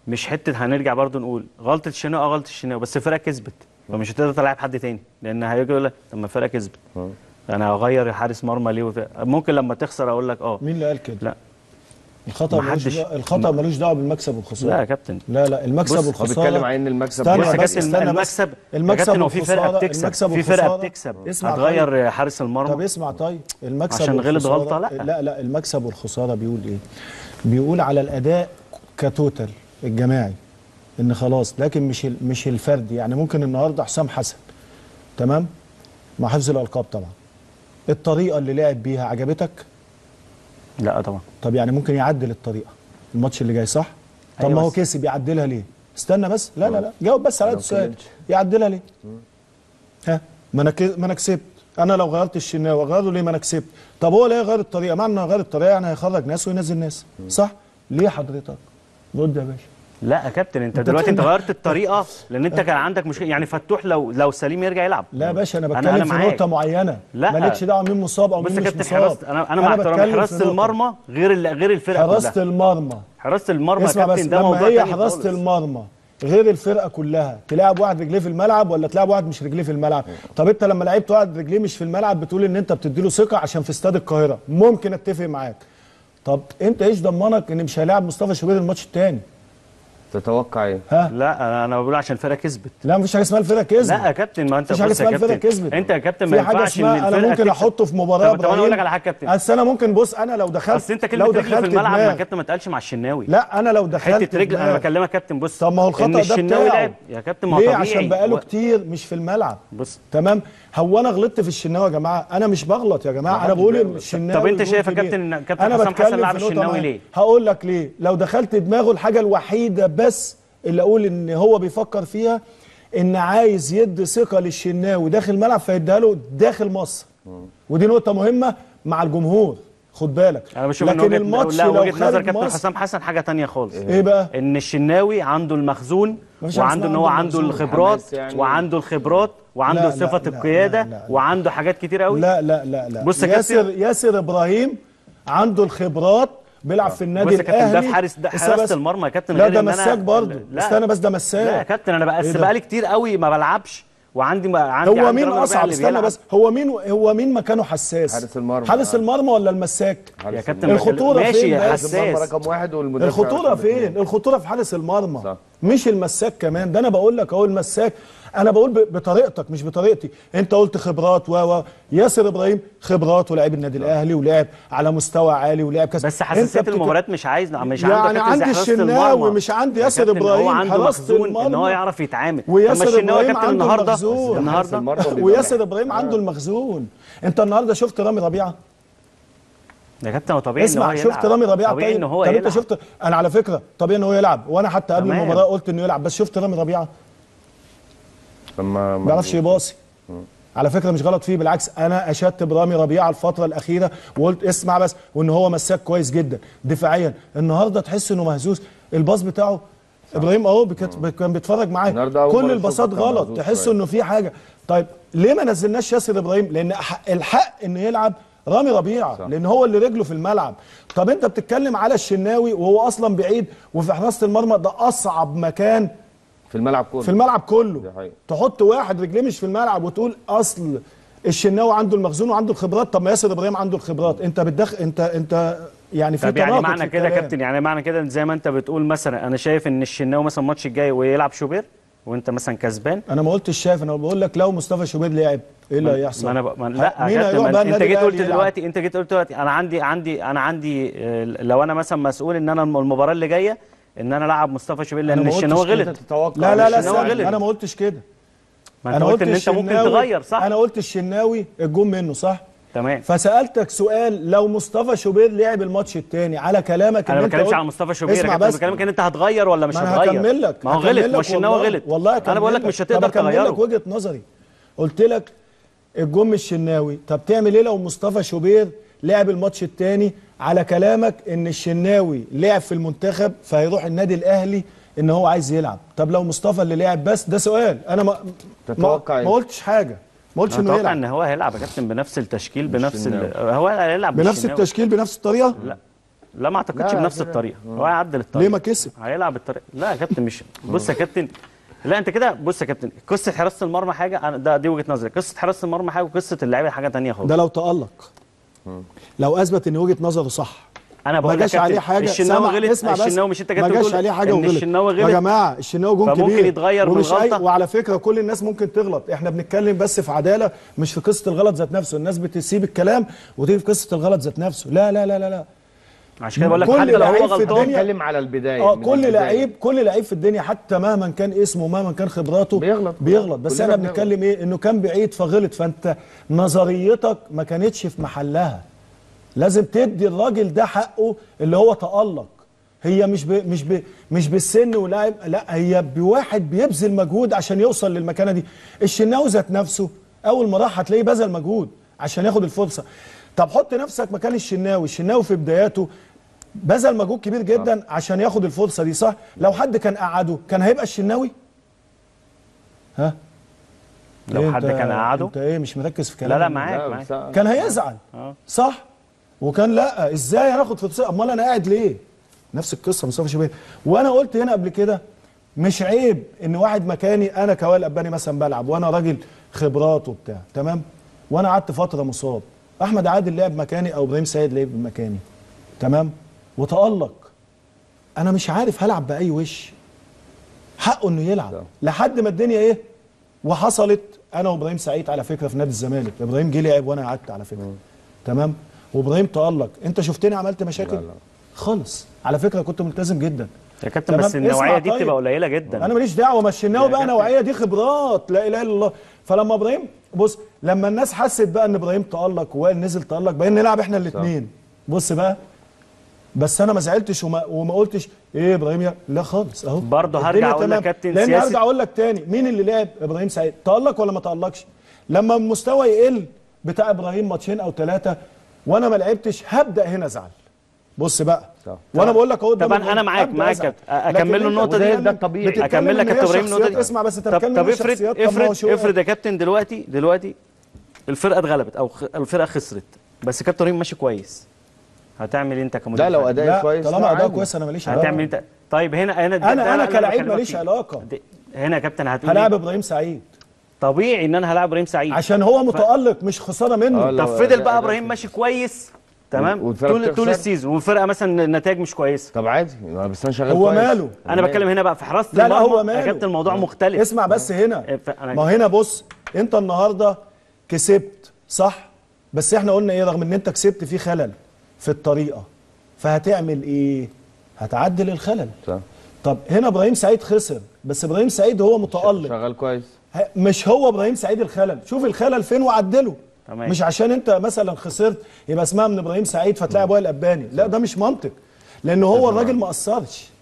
مش حته هنرجع برضو نقول غلطه الشناوي اه غلطه الشناوي بس الفرقه كسبت فمش هتقدر تلعب حد تاني لان هيجي يقول لك طب ما الفرقه كسبت انا هغير حارس مرمى ليه وبتاع. ممكن لما تخسر اقول لك اه مين اللي قال كده لا الخطا ملوش محدش- دعوة- الخطا ملوش دعوه بالمكسب والخساره لا يا كابتن لا لا المكسب بص، هو والخساره بيتكلم عن ان المكسب استنى بص يا بس كابتن استنى بس. المكسب المكسب يا كابتن هو في فرقه والخسارة- بتكسب المكسب في فرقه والخسارة. بتكسب اسمع هتغير حارس طب المرمى اسمع طيب المكسب عشان غلط والخسارة- غلطة؟ لا. لا لا المكسب والخساره بيقول ايه بيقول على الاداء كتوتال الجماعي ان خلاص لكن مش ال- مش الفردي يعني ممكن النهارده حسام حسن تمام مع حفظ الالقاب طبعا الطريقه اللي لعب بيها عجبتك لا طبعا طب يعني ممكن يعدل الطريقه الماتش اللي جاي صح طب أيوة ما هو بس- كسب يعدلها ليه استنى بس لا لا لا جاوب بس على ما هذا السؤال اتكلمش. يعدلها ليه ها ما انا ك- ما انا كسبت انا لو غيرت الشناوي غيره ليه ما انا كسبت طب هو ليه يغير الطريقه معنى انه يغير الطريقه يعني هيخرج ناس وينزل ناس صح ليه حضرتك رد يا باشا لا يا كابتن انت أنت دلوقتي انت بتعمل- غيرت الطريقه لان انت كان عندك مشكله يعني فتوح لو لو سليم يرجع يلعب لا يا باشا انا أنا- بتكلم أنا في معاك. نقطه معينه لا. مالكش دعوه مين مصاب او بص مين يا مش كابتن مصاب حراسه انا انا مع بتكلم احترامي في حراسه نقطة. المرمى غير ال- غير الفرقه حراسه كلها المرمى حراسه المرمى يا اسمع بس كابتن ده لما موضوع هي تاني حراسه خالص. المرمى غير الفرقه كلها تلعب واحد رجليه في الملعب ولا تلعب واحد مش رجليه في الملعب طب انت لما لعبت واحد رجليه مش في الملعب بتقول ان انت بتديله ثقه عشان في استاد القاهره ممكن اتفق معاك طب انت ايش ضمنك ان مش هيلاعب مصطفى شوبير الماتش الثاني تتوقع ايه؟ ها لا انا انا بقول عشان الفرقه كسبت لا مفيش حاجه اسمها الفرقه كسبت لا يا كابتن ما انت مفيش حاجه بص يا اسمها الفرقه كابتن كسبت انت يا كابتن ما في حاجه ينفعش ان اسمها انا الفرقه ممكن تكسب. احطه في مباراه طب طب انا اقول لك على حاجه يا كابتن اصل انا ممكن بص انا لو دخلت اصل انت لو كلمه رجل في دخلت الملعب دماغ- ما كابتن ما تقالش مع الشناوي لا انا لو دخلت حته رجل انا دماغ- بكلمك يا كابتن بص طب ما هو ان الخطا ده الشناوي بتاعه لعب يا كابتن ما هو ليه طبيعي عشان بقاله و- كتير مش في الملعب بص تمام هو انا غلطت في الشناوي يا جماعه انا مش بغلط يا جماعه انا بقول ان الشناوي طب انت جول شايف يا كبير. كابتن ان كابتن انا حسام حسن بتكلم لعب في نقطة الشناوي معينة. ليه؟ هقول لك ليه لو دخلت دماغه الحاجه الوحيده بس اللي اقول ان هو بيفكر فيها ان عايز يدي ثقه للشناوي داخل الملعب فيديها له داخل مصر ودي نقطه مهمه مع الجمهور خد بالك انا بشوف ان لكن وجهه الماتش لا لو وجهه نظر خارج كابتن مصر حسام حسن حاجه تانية خالص ايه بقى ان الشناوي عنده المخزون مفيش حاجة وعنده ان اسمها هو عنده عنده المخزون. الخبرات حماس يعني. وعنده الخبرات وعنده لا، لا، صفه لا، القياده لا، لا، لا. وعنده حاجات كتير قوي لا لا لا لا بص يا ياسر كابتن. ياسر ابراهيم عنده الخبرات بيلعب في النادي بص يا كابتن، ده الاهلي في حارس- ده استنى حراسة بس. المرمى يا كابتن، لا غير ده إن أنا- مساك برضه لا. استنى بس ده لا يا مساك كابتن انا بقى إيه بس ده؟ بقالي كتير قوي ما بلعبش وعندي ما عندي هو عندي مين رامي ربيعة اصعب اللي استنى بيلعب. بس هو مين هو مين مكانه حساس حارس المرمى. حارس المرمى ولا المساك يا كابتن الخطورة ماشي فين يا بس؟ المرمى حساس رقم واحد والمدافع الخطوره رقم فين اتنين. الخطوره في حارس المرمى صح. مش المساك كمان ده انا بقول لك اهو المساك انا بقول ب- بطريقتك مش بطريقتي انت قلت خبرات و و ياسر ابراهيم خبرات ولعب النادي الاهلي ولعب على مستوى عالي ولعب كاس بس أنت حساسيه بتك- المباريات مش عايز مش يعني عنده كابتن زي عندي حراسة الشناوي، المرمى. مش عندي يا ياسر كابتن، إبراهيم، هو عنده حراسة مخزون ان هو المرمى. يعرف يتعامل وياسر أما الشناوي إبراهيم كابتن عنده النهارده المخزون. حارس النهارده المرمى بيبقى وياسر محتاج. ابراهيم عنده المخزون انت النهارده شفت رامي ربيعه يا كابتن هو طبيعي ان هو اسمع يلعب شفت رامي ربيعه طبيعي طيب ان هو طب انت يلعب شفت انا على فكره طبيعي ان هو يلعب وانا حتى قبل تمام. المباراه قلت انه يلعب بس شفت رامي ربيعه لما ما بيعرفش يباصي على فكره مش غلط فيه بالعكس انا اشدت برامي ربيعه الفتره الاخيره وقلت اسمع بس وان هو مساك كويس جدا دفاعيا النهارده تحس انه مهزوز الباص بتاعه ابراهيم اهو بكت- كان بيتفرج معايا النهاردة أول كل مرة الباصات أشوفه كان غلط مهزوز تحس شوية. انه في حاجه طيب ليه ما نزلناش ياسر ابراهيم لان أح- الحق انه يلعب رامي ربيعه صح. لان هو اللي رجله في الملعب طب انت بتتكلم على الشناوي وهو اصلا بعيد وفي حراسه المرمى ده اصعب مكان في الملعب كله في الملعب كله دي حقيقة. تحط واحد رجليه مش في الملعب وتقول اصل الشناوي عنده المخزون وعنده الخبرات طب ما ياسر ابراهيم عنده الخبرات انت بتدخل انت انت يعني في طب يعني تناقض معنى في كده يا الكلام. كابتن يعني معنى كده زي ما انت بتقول مثلا انا شايف ان الشناوي مثلا الماتش الجاي ويلعب شوبير وانت مثلا كسبان انا ما قلتش شايف انا بقول لك لو مصطفى شوبير لعب ايه اللي هيحصل ما انا ب... ما لا مين يا كابتن هيروح ما بقى انت النادي جيت قلت الأهلي يلعب؟ دلوقتي انت جيت قلت دلوقتي انا عندي عندي انا عندي آه، لو انا مثلا مسؤول ان انا المباراه اللي جايه ان انا العب مصطفى شوبير أنا لان ما قلتش الشناوي كده. غلط تتوقع لا لا لا الشناوي استنى، غلط. انا ما قلتش كده ما انت قلت ان انت ممكن الشناوي- تغير صح انا قلت الشناوي الجون منه صح تمام فسالتك سؤال لو مصطفى شوبير لعب الماتش الثاني على كلامك انا ان ما انت بتكلمش قلت- على مصطفى شوبير يا اسمع كابتن بس بكلمك ان انت هتغير ولا مش ما انا هتغير هكمل لك ما هو هكمل غلط لك ما الشناوي والله. غلط والله انا بقول لك هكمل مش طب هتقدر هكمل تغيره لك وجهه نظري قلت لك الجون من الشناوي طب تعمل ايه لو مصطفى شوبير لعب الماتش الثاني على كلامك ان الشناوي لعب في المنتخب فهيروح النادي الاهلي ان هو عايز يلعب طب لو مصطفى اللي لعب بس ده سؤال انا ما تتوقع ما, إيه؟ ما قلتش حاجه ما قلتش انا انه اتوقع يلعب ان هو هيلعب يا كابتن بنفس التشكيل بنفس ال... الشناوي. هو هيلعب بنفس بالشناوي. التشكيل بنفس الطريقه لا لا ما اعتقدش لا، بنفس كده. الطريقه هو هيعدل الطريقه ليه ما كسب هيلعب بالطريقه لا يا كابتن مش بص يا كابتن لا انت كده بص يا كابتن قصه حراسه المرمى حاجه انا ده دي وجهه نظري قصه حراسه المرمى حاجه وقصه اللعيبه حاجه ثانيه خالص ده لو تألق لو اثبت ان وجهه نظره صح انا ما بقول لك جاش يا عليه كابتن حاجه الشناوي سمع- غلط اسمع بس الشناوي مش انت ما كابتن جاش بتقول عليه حاجه ان وغلط الشناوي يا غلط جماعه الشناوي جون فممكن كبير يتغير من ومش أي- الغلطة. وعلى فكره كل الناس ممكن تغلط احنا بنتكلم بس في عداله مش في قصه الغلط ذات نفسه الناس بتسيب الكلام وتيجي في قصه الغلط ذات نفسه لا لا لا لا لا عشان كده بقول لك كل حتى لو هو لعيب في غلطان الدنيا- بنتكلم على البدايه اه من كل البداية. لعيب كل لعيب في الدنيا حتى مهما كان اسمه ومهما كان خبراته بيغلط. بيغلط بس كلنا احنا بنغلط. بنتكلم ايه انه كان بعيد فغلط فانت نظريتك ما كانتش في محلها لازم تدي الراجل ده حقه اللي هو تألق هي مش ب... مش ب... مش بالسن ولاعب لا هي بواحد بيبذل مجهود عشان يوصل للمكانه دي الشناوي ذات نفسه اول ما راح هتلاقيه بذل مجهود عشان ياخد الفرصه طب حط نفسك مكان الشناوي الشناوي في بداياته بذل مجهود كبير جدا عشان ياخد الفرصه دي صح لو حد كان قعده كان هيبقى الشناوي ها لو إيه حد أنت- كان قعده انت ايه مش مركز في لا كلامي لا لا، معاك بس- معاك كان هيزعل اه صح وكان لا ازاي هناخد فرصه امال انا قاعد ليه نفس القصه مصطفى شوبير وانا قلت هنا قبل كده مش عيب ان واحد مكاني انا كوائل اباني مثلا بلعب وانا راجل خبرات وبتاع تمام وانا قعدت فتره مصاب احمد عادل لعب مكاني او ابراهيم سيد لعب مكاني تمام وتالق انا مش عارف هلعب باي وش حقه انه يلعب ده. لحد ما الدنيا ايه وحصلت انا وابراهيم سعيد على فكره في نادي الزمالك ابراهيم جه لعب وانا قعدت على فكره تمام وابراهيم تالق انت شفتني عملت مشاكل لا، لا. خالص على فكره كنت ملتزم جدا يا كابتن تمام؟ بس النوعيه اسمع دي طيب. بتبقى قليله جدا انا ماليش دعوه ما الشناوي يا بقى كابتن. نوعيه دي خبرات لا اله الا الله فلما ابراهيم بص لما الناس حست بقى ان ابراهيم تالق ووائل نزل تالق بقينا نلعب احنا الاثنين بص بقى بس انا ما زعلتش وما, وما قلتش ايه ابراهيم يا لا خالص اهو برضه هرجع الدنيا أقول لك تمام. كابتن لان سياسة- هرجع اقول لك تاني مين اللي لعب ابراهيم سعيد تالق ولا ما تالقش لما المستوى يقل بتاع ابراهيم ماتشين او ثلاثه وانا ما لعبتش هبدا هنا ازعل بص بقى صح. وانا بقول لك اهو قدام طبعا الجمهور، انا معاك هبدأ معاك أزعل. كابتن اكمل لكن له أنت النقطه دي وده- ده الطبيعي. بتتكلم اكمل لك إن يا هي ابراهيم النقطه شخصيات. دي اسمع بس انت طب بتتكلم طب إن هي افرض شخصيات. طب ما هو افرض شو- افرض يا كابتن دلوقتي دلوقتي الفرقه اتغلبت او خ- الفرقه خسرت بس كابتن ابراهيم ماشي كويس هتعمل ايه انت كمدير لا لو فني؟ اداء لا كويس طالما لا اداء عادي. كويس انا ماليش علاقه هتعمل انت طيب هنا هنا ده- أنا- ده أنا اللي كلاعب بكلمك ماليش فيه. علاقة. دي- هنا يا كابتن هتقول هلاعب إيه؟ ابراهيم سعيد طبيعي ان انا هلاعب ابراهيم سعيد عشان هو متالق مش خساره آه، منه لا. طب لو فضل أداء- بقى أداء ابراهيم ماشي كويس تمام والفرقة طول طول بتخسر؟ السيزون والفرقه مثلا النتائج مش كويسه طب عادي بس انا شغال هو كويس. ماله؟ انا بتكلم هنا بقى في حراسه لا لا المرمى هو ماله يا كابتن الموضوع مختلف اسمع بس هنا إيه، ف- أنا- ما هو هنا بص انت النهارده كسبت صح بس احنا قلنا ايه رغم ان انت كسبت في خلل في الطريقه فهتعمل ايه هتعدل الخلل صح. طب هنا ابراهيم سعيد خسر بس ابراهيم سعيد هو متالق شغال كويس ه- مش هو ابراهيم سعيد الخلل شوف الخلل فين وعدله تمام. مش عشان انت مثلا خسرت يبقى اسمها من ابراهيم سعيد فتلاعب وائل اباني لا ده مش منطق لان هو الراجل ما قصرش